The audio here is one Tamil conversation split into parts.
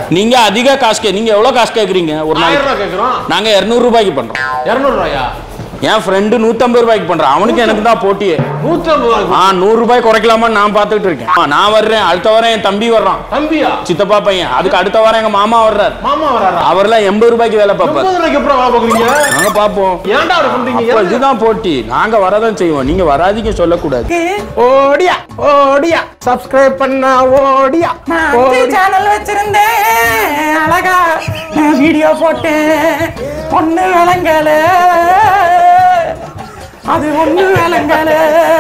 நீங்க அதிக காசு கே நீங்க எவ்வளவு காசு கேக்குறீங்க ஒரு ஆயிரம் நாளைக்கு ரூபாய் கேட்குறோம் நாங்க 200 ரூபாய்க்கு பண்றோம் இரநூறு ரூபாயா என் ஃப்ரெண்டு நூத்தம்பது ரூபாய்க்கு பண்றான் அவனுக்கு எனக்கு தான் போட்டியே நூற்றி ஐம்பது ரூபாய் ஆ நூறு ரூபாய் குறைக்கலாமான்னு நான் பார்த்துட்டு இருக்கேன் ஆ, நான் வர்றேன் அடுத்த வாரம் என் தம்பி வர்றான் தம்பியா சித்தப்பா பையன் அதுக்கு அடுத்த வாரம் எங்க மாமா வர்றாரு மாமா வராரா அவர்லாம் எண்பது ரூபாய்க்கு வேலை பார்ப்பாரு முப்பது ரூபாய்க்கு அப்புறம் வேலை பார்க்குறீங்க நாங்க பார்ப்போம் ஏன்டா அப்படி பண்றீங்க அப்ப இதுதான் போட்டி நாங்க வரதான் செய்வோம் நீங்க வராதீங்க சொல்லக்கூடாது ஓடியா ஓடியா சப்ஸ்கிரைப் பண்ணா ஓடியா நான் சேனல் வச்சிருந்தேன் அழகா வீடியோ போட்டு ஒண்ணு விளங்கல அது ஒண்ணு விளங்கல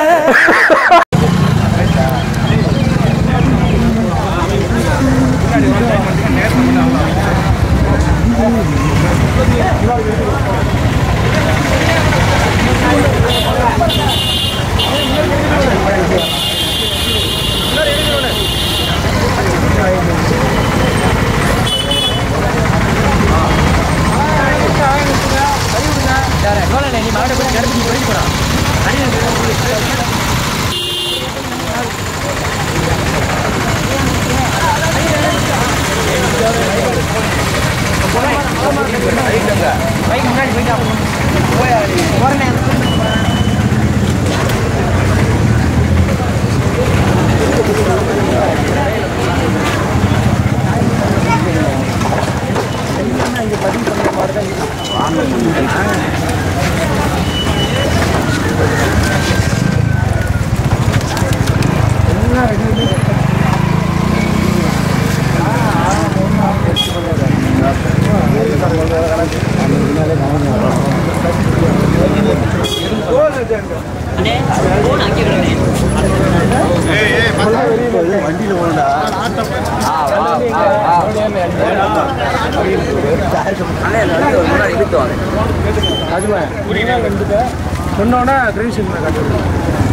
சொன்னோன்னா கிரீன் ஷீட் காட்டுறது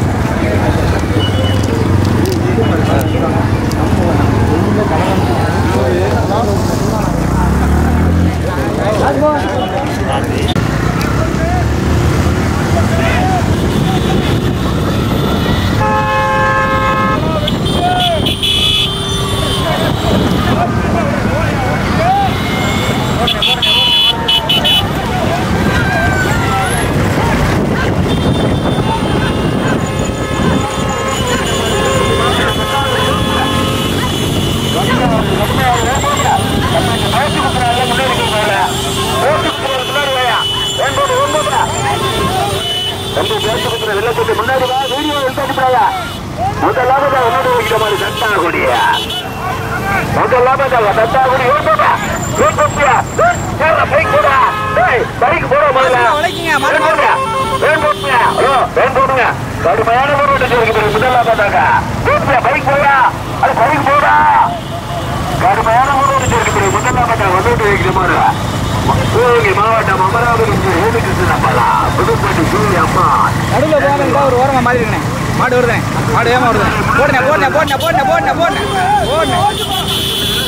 கடுமையான பைக் போடா அது பைக் போடா கடுமையான முதலாமட்டா வந்துட்டு வைக்கிற மாதிரி சிவகங்கை மாவட்டம் அமராவதி ஏதுகிருஷ்ணப்பலா புதுப்பட்டி சூரிய அம்மா நடுவில் போகாம ஒரு ஓரமா மாறி இருக்கேன் மாடு வருதுனே மாடு ஏமா வருதுனே போடுனே போடுனே போடுனே போடுனே போடுனே போடுனே போடுனே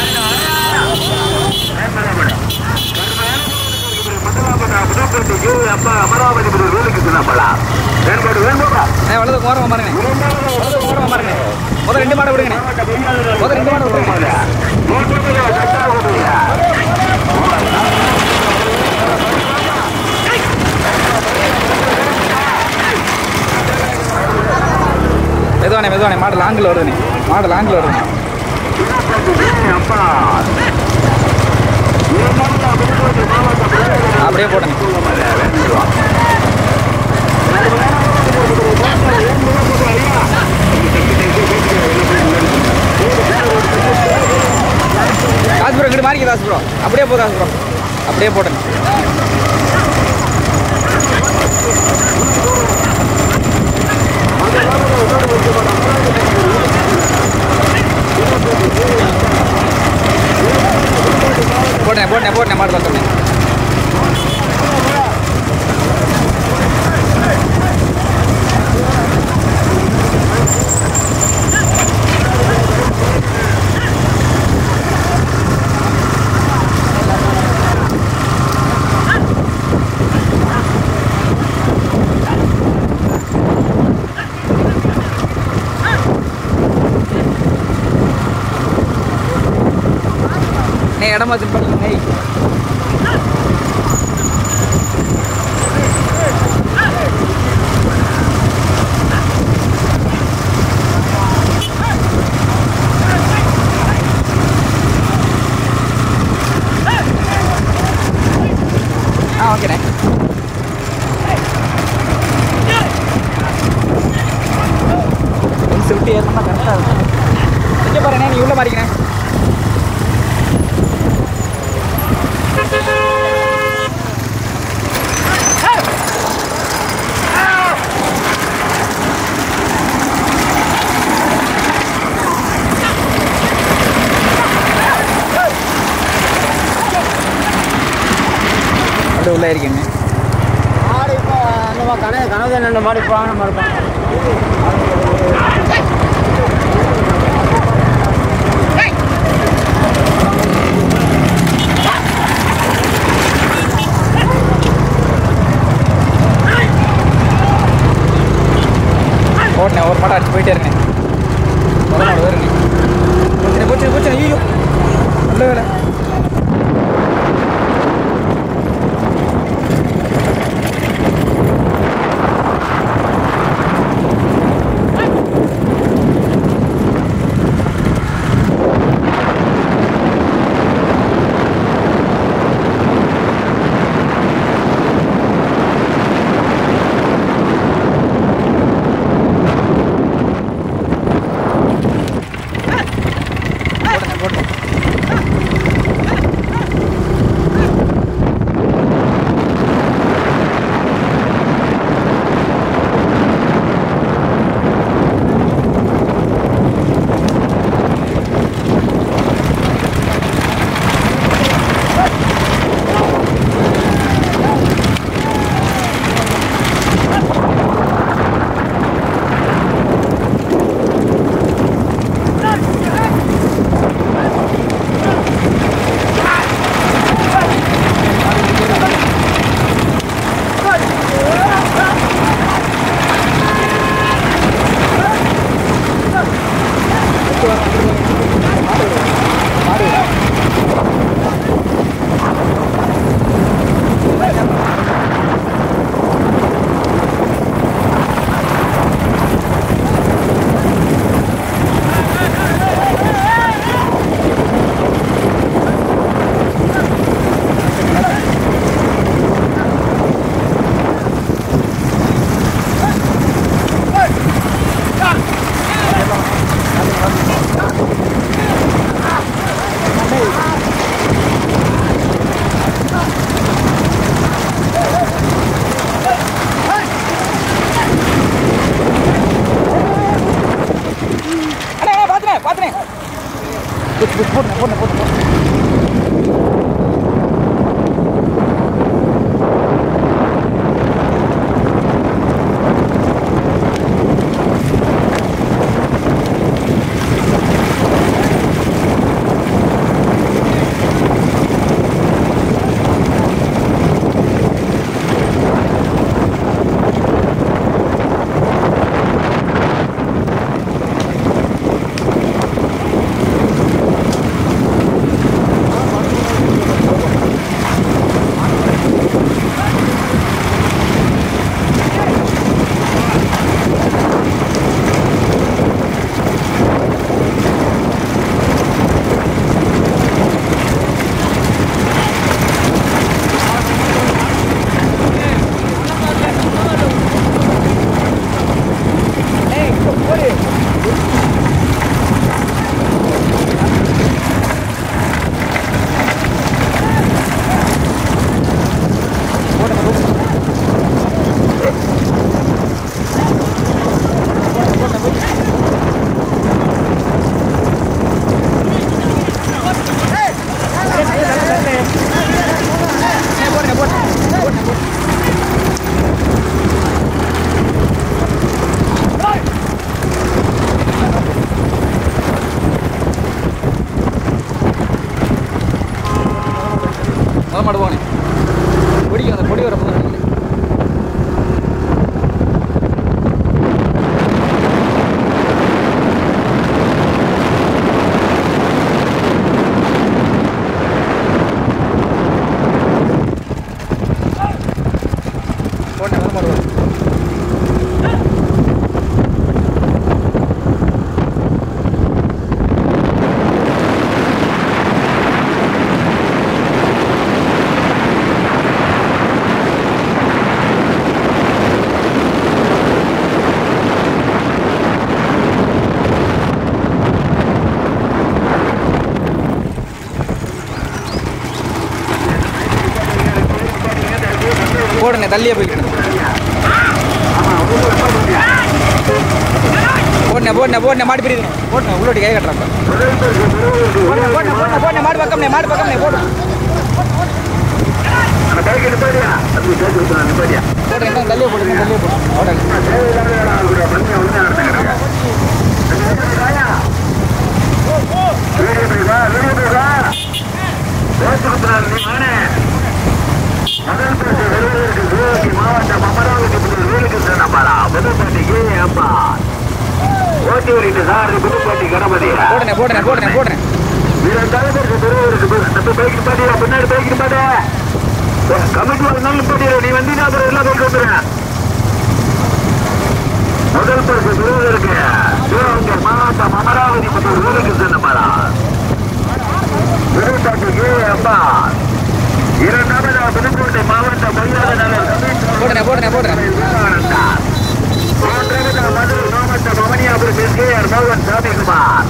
முதலாமட்டா புதுப்பட்டி சூரிய அம்மா அமராவதி ஏதுகிருஷ்ணப்பலா வேண்பாடு வேண்பா ஏ வலது ஓரமா மாறுனே வலது ஓரமா மாறுனே முதல் ரெண்டு மாடு விடுங்கண்ணே முதல் ரெண்டு மாடு விடுங்க மெதுவானே மெதுவானே மாடு லாங்கில் வருதுனே மாடு லாங்கில் வருதுனே அப்படியே போடுங்க காசு ப்ரோ இங்கிட்டு மாறிக்க தாஸ் ப்ரோ அப்படியே போ தாஸ் ப்ரோ அப்படியே போடுங்க போட்டேன் போட்டேன் போட்டேன் மாடு பார்த்தோன்னே அண்ணே இடம் பார்த்து படிக்கணும் ஏய் ஆ ஓகேண்ணே ஸ்விஃப்ட் ஏறணும்னா கரெக்டாக இருக்கும் இங்கே பாருண்ணே நீ உள்ள மாறிக்கிறேன் அப்படியே உள்ள இருக்கேன் மாடு இப்போ அந்த கனவு கனவு என்ன மாடு இப்போ நம்ம இருப்பான் ஓட்டினேன் ஒரு மாட்டம் அடிச்சு போயிட்டே இருக்கேன் முதல் மாடு வருங்க போச்சு போச்சு போச்சு ஐயோ நல்ல வேலை போட்டேன் போட்டேன் அண்ணே பாத்துனே பாத்துனே போட்டுனே போட்டுனே போட்டுனே முத மாடு போனேன் பொடிக்கு அந்த பொடி வர போதும் தள்ளியே போய்க்கணும் போடனே போடனே போடனே மாடு பிரியுது போடனே உள்ளோடி கை கட்டுறப்ப போடனே போடனே போடனே போடனே மாடு பக்கம்னே மாடு பக்கம்னே போடு அந்த பைக் நிப்பாடியா அது பேசி விட்டு நிப்பாடியா போடுறேன் இன்னும் தள்ளியே போடு இன்னும் தள்ளியே போடு போடல தேவையில்லாத பண்ணி ஒண்ணு நடந்துக்கிறேன் வீடியோ பேசா வீடியோ பேசா பேசி விட்டுறாரு நீ வானே முதல் பேச வெளியூருக்கு சிவகங்கை மாவட்டம் அமராவதி முதல் வீலுக்கு சென்னப்பாரா புதுப்பட்டிக்கு அம்மா ஓட்டி ஓடிட்டு சார் புதுப்பட்டி கணபதி போடுனே போடுனே போடுனே போடுனே வீரன் தலைவருக்கு பெரியவருக்கு நம்ம பைக் நிப்பாட்டியா பின்னாடி பைக் நிப்பாட்ட கமிட்டி ஒரு நாள் நிப்பாட்டியா நீ வந்தீங்கன்னா அப்புறம் எல்லாம் பைக் வந்துடுறேன் முதல் பரிசு பெறுவதற்கு சிவகங்கை மாவட்டம் அமராவதி முதல் ஊருக்கு சென்னப்பாரா புதுப்பட்டிக்கு அம்மா இரண்டாவது புதுக்கோட்டை மாவட்டம் மரியாதை நகர் போடுனே போடுனே போடுனே மூன்றாவது மதுரை மாவட்டம் மமனியாபுரம் எஸ்கேஆர் மோகன் சாமிகுமார்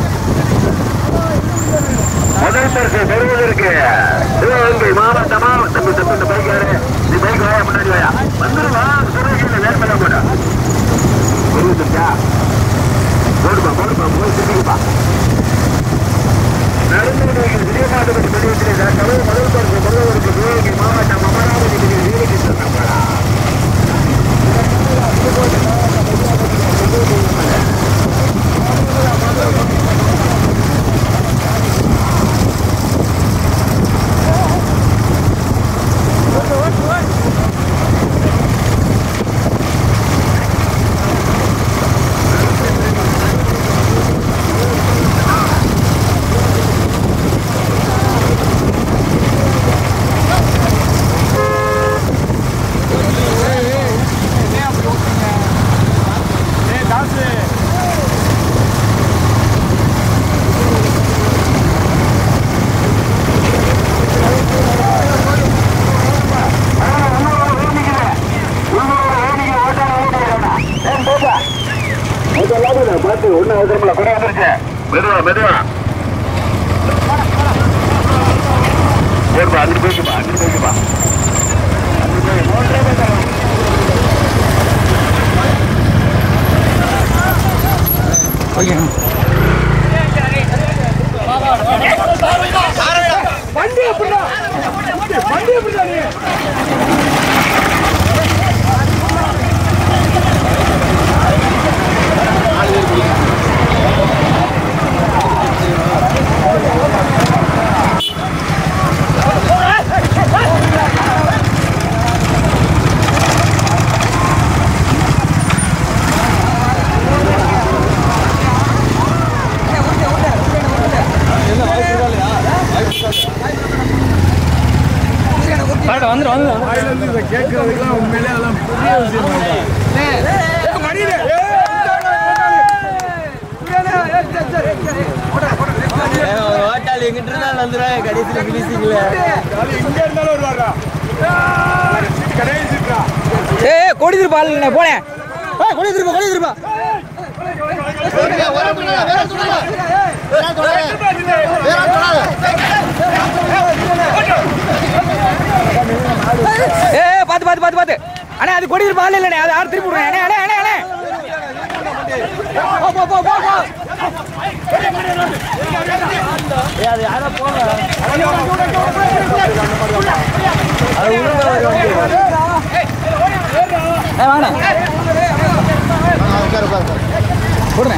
முதல் பரிசு பெறுவதற்கு சிவகங்கை மாவட்டமா தம்பி தம்பி இந்த பைக் யாரு நீ பைக் வாயா முன்னாடி வாயா வந்துருவா சிவகங்கை வேலை போட புரியுதுங்களா போடுப்பா போடுப்பா போய் சுத்திக்குப்பா நடந்து சிறியமாட்டப்பட்டி வெளியிட்டு தமிழ் முதல் பரிசு பெறுவதற்கு சிவகங்கை மாவட்டம் அமராவதி வீடுக்கு சென்றார் பார்த்து ஒண்ணு அவசரமில்ல கூட வந்துருச்சு மெதுவா மெதுவா ஏற்பா அங்கிட்டு போய்க்குப்பா அங்கிட்டு போய்க்குப்பா ஓகே கேட்கறதுக்கெல்லாம் உண்மையிலே அதெல்லாம் பெரிய விஷயம் ஓட்டாளி எங்கிட்ட இருந்தாலும் வந்துடுறேன் கடைசியில் பிடிச்சிக்கல எங்க இருந்தாலும் வருவாரா கடைசிக்கா ஏ கொடி திருப்பால் போனேன் கொடி திருப்பா கொடி திருப்பா ஏ பாத்து பாத்து பாத்து பாத்து அண்ணே அது கொடி திருப்பால் இல்லண்ணே அது ஆறு திருப்பி விடுறேன் அண்ணே அண்ணே அண்ணே அண்ணே போ, போ, போ, போ, போ. அது யாரோ போங்க அது உள்ள வருவாங்க ஏ வாங்கண்ணே உட்காரு உட்காரு போடுறேன்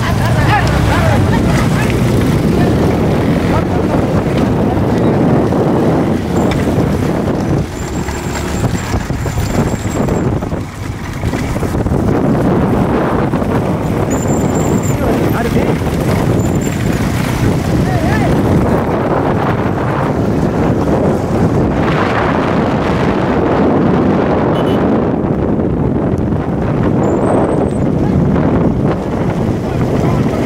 ஆ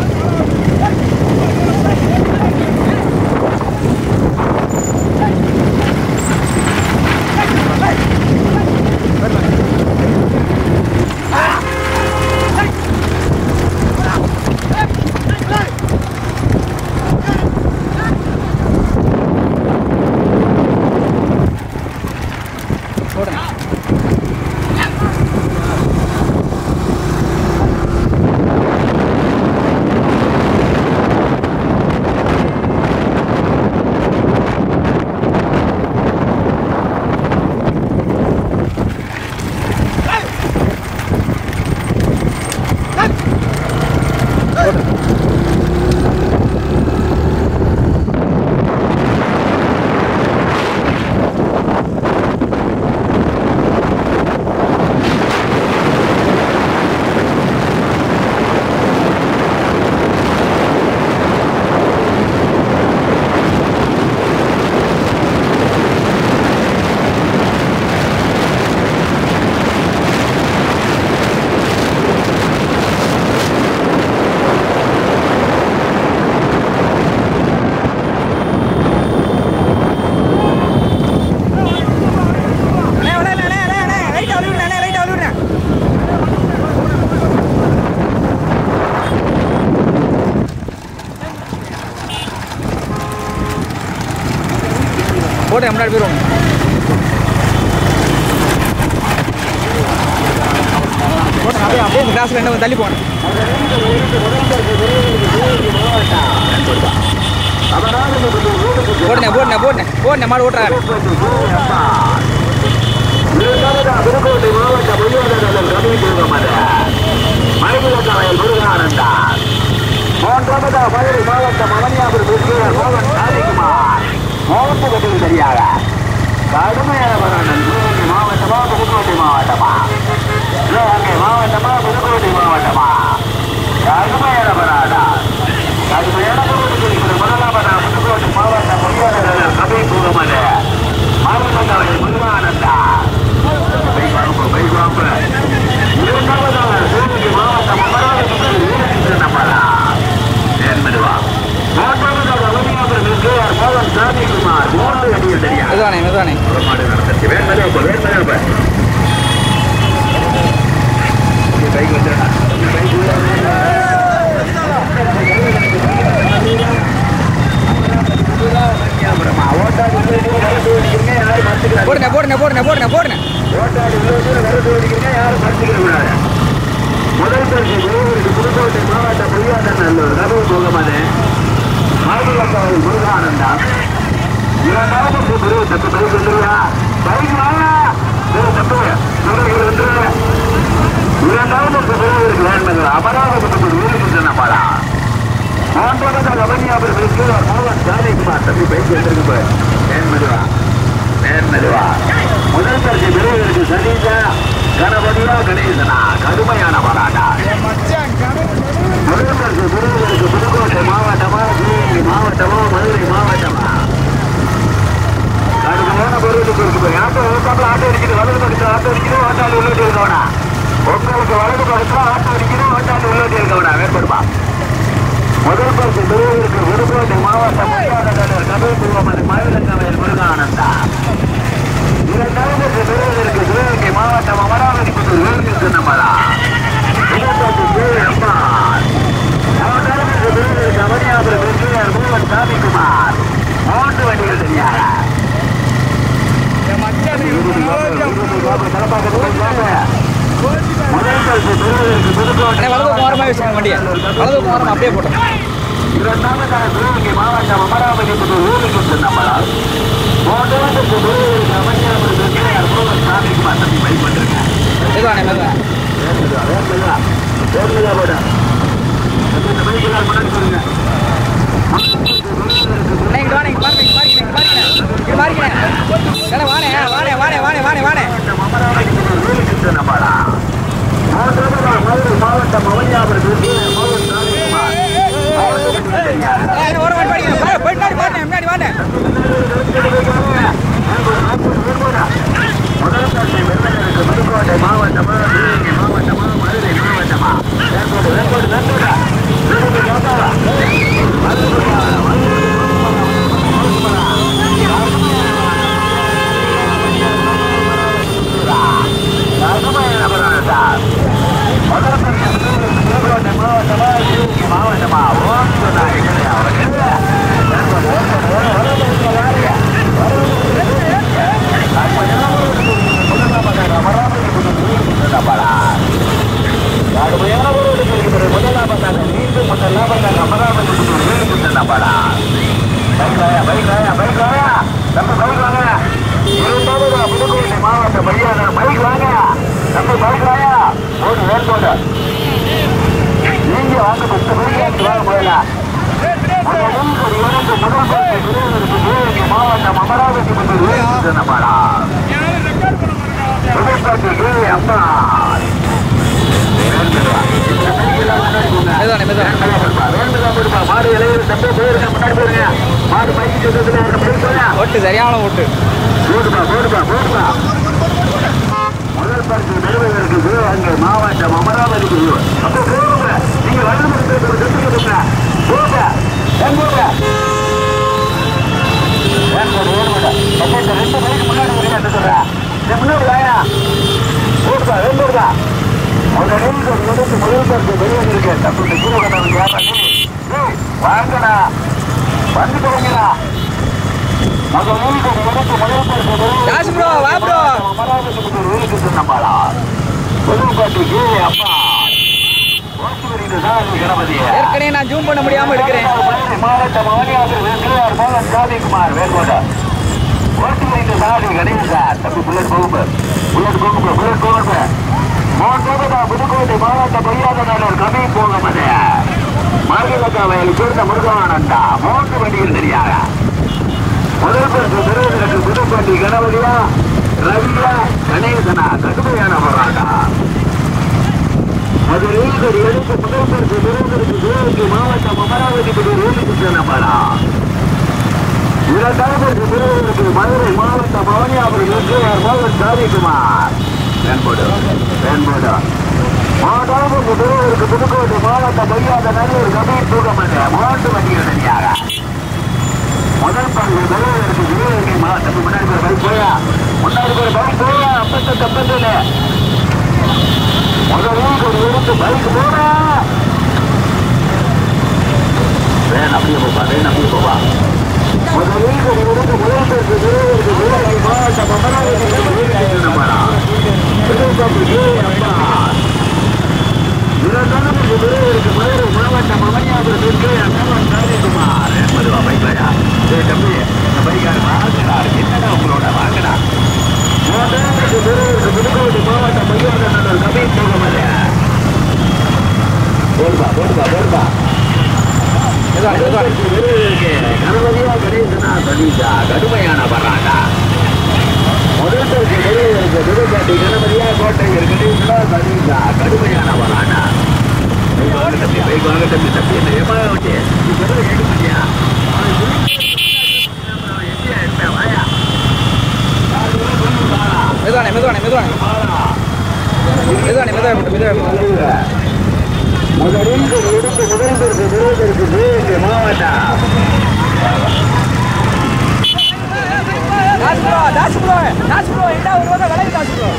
போடுறேன் முன்னாடி போயிடுவோம் போடுறேன் அப்படியே அப்படியே இந்த கிளாஸில் என்ன தள்ளி போகணும் போடுனே போடுனே போடுனே போடுனே மாடு ஓட்டுறாரு புதுக்கோட்டை மாவட்ட பொய்யாளர்கள் ரவி குருகமது மணிமுகக்காவல் முருகானந்தா மூன்றாவதா மதுரை மாவட்டம் அவனியாபுரம் விஸ்வநாத் மோகன் சாதிக்குமார் மோகத்துக்கு சரியாக கடுமையான போராட்டம் சிவகங்கை மாவட்டமா புதுக்கோட்டை மாவட்டமா சிவகங்கை மாவட்டமா புதுக்கோட்டை மாவட்டமா கடுமையான போராட்டம் கடுமையான போராட்டம் முதலாவதா புதுக்கோட்டை மாவட்ட பொய்யாளர்கள் ரவி குருகமது மணிமுகக்காவல் முருகானந்தா மெதுவானே மெதுவானே போடுனே போடுனே போடுனே போடுனே போடுனே முதல் பரிசு விருதுக்கு புதுக்கோட்டை மாவட்ட பொய்யாளர் நல்லூர் ரகு முகமது மருதுவக்காவல் முருகானந்தா இரண்டாவது விருது தப்பு பரிசு வந்துருவா பைக் வாங்க தப்பு சொல்லுங்கள் வந்துருவா இரண்டாவது விருதுக்கு வேண்மது அபராதத்துக்கு வீடு சொன்ன பாடா மூன்றாவது ரமணியாபுரம் இருக்கு மோகன் ஜானகிமார் தம்பி பைக் எடுத்துருக்கு வேண்மதுவா நேர்மதுவா முதல் பரிசு விருதுக்கு சதீஷா கணபதியா கணேசனா கடுமையான போராட்டா முதல் பரிசு விருதுக்கு புதுக்கோட்டை மாவட்டமா சிவகங்கை மாவட்டமா மதுரை மாவட்டமா கடுமையான பொருளுக்கு இருக்கு ஆட்டோ ஓட்டாப்புல ஆட்டோ இருக்குது வலது பக்கத்துல ஆட்டோ இருக்குது ஓட்டாளி உள்ளோட்டி இருக்கவனா உங்களுக்கு வலது பக்கத்துல ஆட்டோ இருக்குது ஓட்டாளி உள்ளோட்டி இருக்கவனா வேறுபடுமா முதல் பரிசு விருதுக்கு புதுக்கோட்டை மாவட்டம் கபீர் முகமது மயிலங்கவையில் முருகானந்தா இரண்டாவது பெறுவதற்கு சிவகங்கை மாவட்டம் அமராவதி புத்தூர் வேலுக்கு சின்னமலா இருபத்தஞ்சு பேர் அம்மா மூன்றாவது பெறுவதற்கு அமரியாபுரம் வெற்றியார் மூவன் சாமிக்குமார் மூன்று வண்டிகள் தெரியாத முதல் பரிசு பெறுவதற்கு புதுக்கோட்டை அண்ணே வலது ஓரமாக வச்சுக்கோங்க வண்டியை வலது ஓரமாக அப்படியே போட்டோம் இரண்டாவதாக சிவகங்கை மாவட்டம் அமராவதி புத்தூர் வேலுக்கு சின்னமலா மூன்றாவது பெறுவதற்கு அமரியாபுரம் வெற்றியார் மூவன் சாமிக்குமார் தம்பி பயன்பட்டிருக்கேன் மெதுவானே மெதுவானே அண்ணே இங்க வாணே இங்க பாருங்க இங்க பாருங்க இங்க பாருங்க இங்க பாருங்க அண்ணே வாணே வாணே வாணே வாணே வாணே வாணே அண்ணே ஒரு வாட்டி பாருங்க போயிட்டு பாருங்க முன்னாடி வாணே மாவட்டமா மாவட்டமா மதுரை மாவட்டமா மாவட்டமா ஓம் சொன்னா மாவட்ட பையன் பைக் வாங்க நம்ம பைக் வாங்க ஓடு வேறு நீங்க வாங்க பத்து மணிக்கு வாங்க போயிடலாம் மாவட்டம் அமராவதி சொன்னப்பாடா அம்மா மெதுவானே மெதுவானே மாடு இலையில் தம்பி போயிருங்க முன்னாடி போயிருங்க மாடு பைக்கு சொல்றதுல ஓட்டு சரியான ஓட்டு போடுப்பா போடுப்பா போடுப்பா முதல் பரிசு பெறுவதற்கு சிவகங்கை மாவட்டம் அமராவதி அப்போ போடுங்க நீங்க வலது பக்கத்தில் ஒரு செட்டு கொடுங்க போங்க ஏன் போங்க ஏன் போடு ஏன் போடு அப்போ இந்த ரெண்டு மணிக்கு முன்னாடி வரீங்க என்ன சொல்றேன் முன்னாடி வாயா போடுப்பா ஏன் போடுப்பா அவங்க நிமிஷம் நிமிஷம் முதல் பரிசு பெறுவதற்கு தப்பு இந்த கீழே கட்டணம் வாங்கடா வந்து போறீங்களா தாஸ் ப்ரோ வா ப்ரோ ஏற்கனவே நான் ஜூம் பண்ண முடியாம எடுக்கிறேன் மாவட்ட மாவட்ட சாதிக்குமார் வேல்கோட்டை ஓட்டு வைத்த சாதி கணேசா தம்பி புல்லட் கோகும்பு புல்லட் கோகும்பு புல்லட் கோகும்பு மூன்றாவதா புதுக்கோட்டை மாவட்ட பொய்யாத நல்லூர் கம்மி போக மதைய மார்கலக்கா வயல் சேர்ந்த முருகானந்தா மூன்று வண்டிகள் தெரியாத முதல் பரிசு பெறுவதற்கு புதுக்கோட்டை கணபதியா ரவியா கணேசனா கடுமையான போராட்டம் மதுரையில் எடுத்து முதல் பரிசு பெறுவதற்கு சிவகங்கை மாவட்டம் அமராவதி புதூர் ஊருக்கு செல்லப்படா இரண்டாவது பெறுவதற்கு மதுரை மாவட்டம் பவனியாபுரம் எஸ்ஆர் மோகன் சாதிக்குமார் வேண்போடு வேண்போடு மூன்றாவது பெறுவதற்கு புதுக்கோட்டை மாவட்டம் பொய்யாத நல்லூர் கபீர் தூக்கமல்ல மூன்று வண்டிகள் தனியாக முதல் பங்கு பெறுவதற்கு சிவகங்கை மாவட்டத்துக்கு முன்னாடி ஒரு பைக் போயா முன்னாடி ஒரு பைக் போயா அப்பத்தெட்டு அப்பத்தேழு முதலில் ஒரு எடுத்து பைக் போடா வேன் அப்படியே போப்பா வேன் அப்படியே போப்பா முதலில் ஒரு எடுத்து முதல் பேருக்கு பெறுவதற்கு சிவகங்கை மாவட்டம் அமராவதி இரண்டாவது பெறுவதற்கு மதுரை மாவட்டம் அமையாபுரத்திற்கு அண்ணன் சாதிக்குமார் என்பதுவா பைக்கா சரி தம்பி இந்த பைக்கார் வாங்கினார் என்னடா உங்களோட வாங்கினா மூன்றாவது பெறுவதற்கு புதுக்கோட்டை மாவட்டம் மையோட நல்லூர் கபி போகமல்ல போடுபா போடுபா போடுபா கணபதியா கணேசனா சதீஷா கடுமையான வர்றாண்டா முதல் பரிசு பெறுவதற்கு புதுக்கோட்டை கணபதியா கோட்டையர் கணேசனா சதீஷா கடுமையான வர்றாண்டா பைக் தம்பி பைக் வாங்க தம்பி தம்பி என்ன ஏமா வச்சு நீ சொல்றது கேட்க மாட்டியா வாயா மெதுவானே மெதுவானே மெதுவானே மெதுவானே மெதுவாக போட்டு மெதுவாக போட்டு முதலில் எடுத்து முதல் பரிசு பெறுவதற்கு சிவகங்கை மாவட்டம் Das bro Das bro Das bro என்ன ஒரு ரூபா விலை தாஸ் ப்ரோ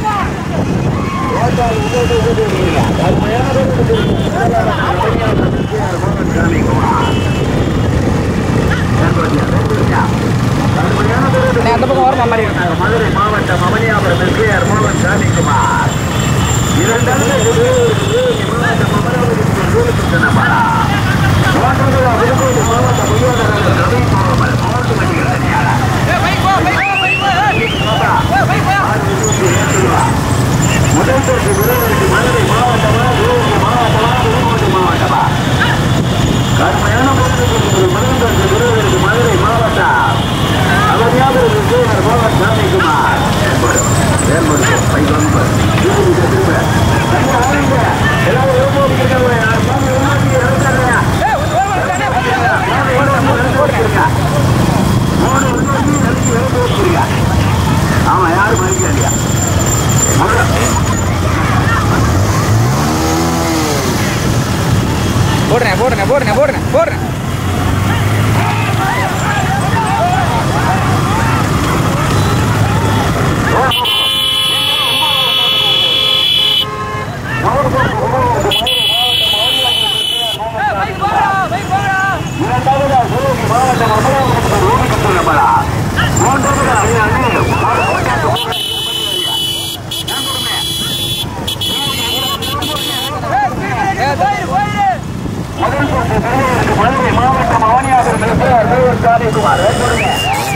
நான் அந்த பக்கம் வரமா மாதிரி இருக்கும் மதுரை மாவட்டம் அவனியாபுரம் எஸ்கேஆர் மோகன் சாமிக்குமார் இரண்டாவது மாவட்டம் அமராவதி சூரசுத்தனமாரா மூன்றாவது புதுக்கோட்டை மாவட்டம் முய்யோதரர் ரவி கோமல் மூன்று வண்டிகள் தனியாரா முதல் பரிசு பெறுவதற்கு மதுரை மாவட்டமா சிவகங்கை மாவட்டமா புதுக்கோட்டை மாவட்டமா கடுமையான போட்டிக்கு முதல் பரிசு பெறுவதற்கு மதுரை மாவட்டம் அவனியாபுரம் எஸ்கேஆர் மோகன் சாமிக்குமார் வேறுபாடு வேறுபாடு பைக் வந்து திரும்ப திரும்ப தண்ணி ஆரம்பிங்க எல்லாரும் ஏமாத்தி இருக்காங்க நான் சாமி ஏமாத்தி இறந்துடுறேன் ஆமா யாரும் மதிக்க இல்லையா போடுறேன் போடுறேன் போடுறேன் போடுறேன் போடுறேன் இரண்டாவதா சிவகங்கை மாவட்டம் அமராவதி ஊருக்கு சொல்லப்படா மூன்றாவதா அண்ணே முதல் பரிசு பெறுவதற்கு மதுரை மாவட்டம் அவனியாபுரம் எஸ்ஆர் தேவர் சாதிக்குமார் வேண்டுமே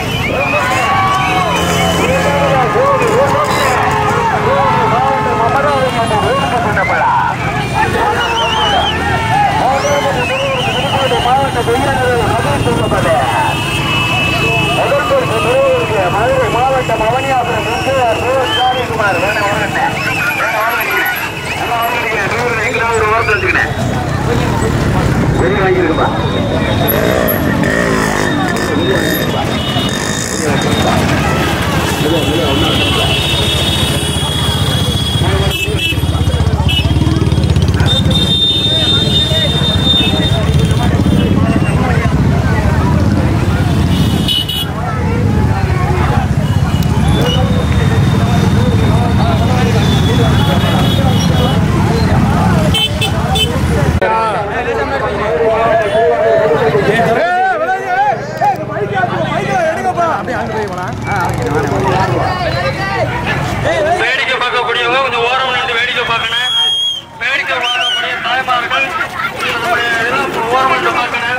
மாவட்டம் அமராவதி என்ற ஊருக்கு சொல்லப்படா மாவட்ட பொய்யாளர்கள் மதுரை சொல்லப்படு முதல் பரிசு பெறுவதற்கு மதுரை மாவட்டம் அவனியாபுரம் எஸ்ஆர் தேவர் சாதிக்குமார் வேணும் வாங்கினேன் நூறு எங்களாவது ஒரு வார்த்தை வச்சுக்கினேன் வெளியே வாங்கியிருக்கப்பா கேட்டு வேடிக்கை பார்க்கக்கூடியவங்க கொஞ்சம் ஓரம் நின்று வேடிக்கை பார்க்கணும் வேடிக்கை பார்க்கக்கூடிய தாய்மார்கள் இதனுடைய இதெல்லாம் ஓரம் நின்று பார்க்கணும்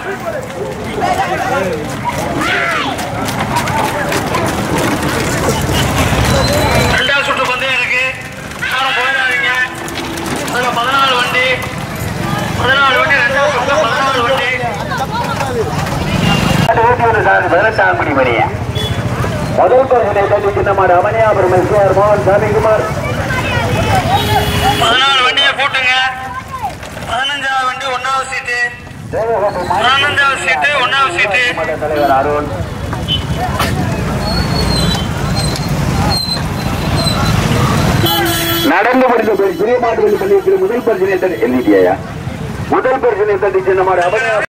ரெண்டாவது சுற்று பந்தயம் இருக்கு யாரும் போயிடாதீங்க அதுல பதினாலு வண்டி பதினாலு வண்டி ரெண்டாவது சுற்று பதினாலு வண்டி பதினெட்டாம் குடி மணியா முதல் பரிசனை தட்டி சின்னமாடு அமனியாபுரம் எஸ்ஆர் மோகன் சாமிக்குமார் பதினாலு வண்டியை போட்டுங்க பதினஞ்சாவது வண்டி ஒன்னாவது சீட்டு பதினஞ்சாவது சீட்டு ஒன்னாவது சீட்டு தலைவர் அருண் நடந்து முடிந்த பெரிய மாட்டு பள்ளியில் முதல் பரிசனை தட்டி முதல் பரிசனை தட்டி சின்னமாடு அமனியா